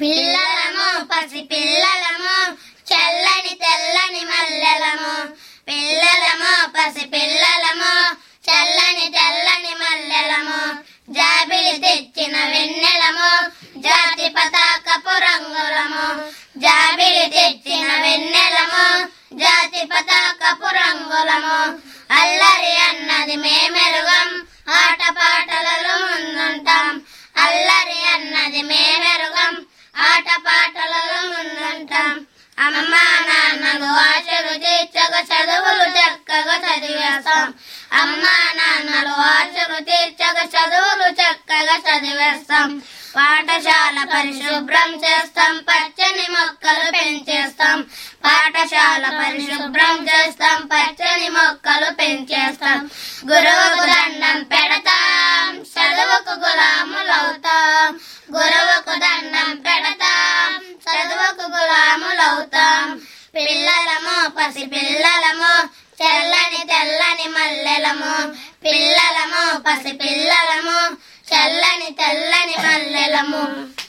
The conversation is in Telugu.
పిల్లలము పసి పిల్లలము చల్లని తెల్లని మల్లెలము పిల్లలము పసి పిల్లలము చల్లని తెల్లని మల్లెలము జాబిలి తెచ్చిన వెన్నెలము జాతి పతాకపు రంగులము జాబిలి తెచ్చిన వెన్నెలము జాతి పతాకపు రంగులము అల్లరి అన్నది మేమెరుగం ఆటపాటలలో ముందుంటాం అల్లరి అన్నది మేమెరుగం ఆటపాటలలో ముందుంటాం అమ్మా నాన్నలు ఆశలు తీర్చగా చదువులు చక్కగా చదివేస్తాం అమ్మా నాన్నలు ఆశలు తీర్చగా చదువులు చక్కగా చదివేస్తాం పాఠశాల పరిశుభ్రం చేస్తాం పచ్చని మొక్కలు పెంచేస్తాం పాఠశాల పరిశుభ్రం చేస్తాం పచ్చని మొక్కలు పెంచేస్తాం గురువుకు దండం పెడతాం చదువుకు గులాములవుతాం గురువుకు దండం పెడతాం చదువుకు గులాములవుతాం పిల్లలము పసి పిల్లలము తెల్లని తెల్లని మల్లెలము పిల్లలము పసి పిల్లలము చల్లని తెల్లని మల్లెలము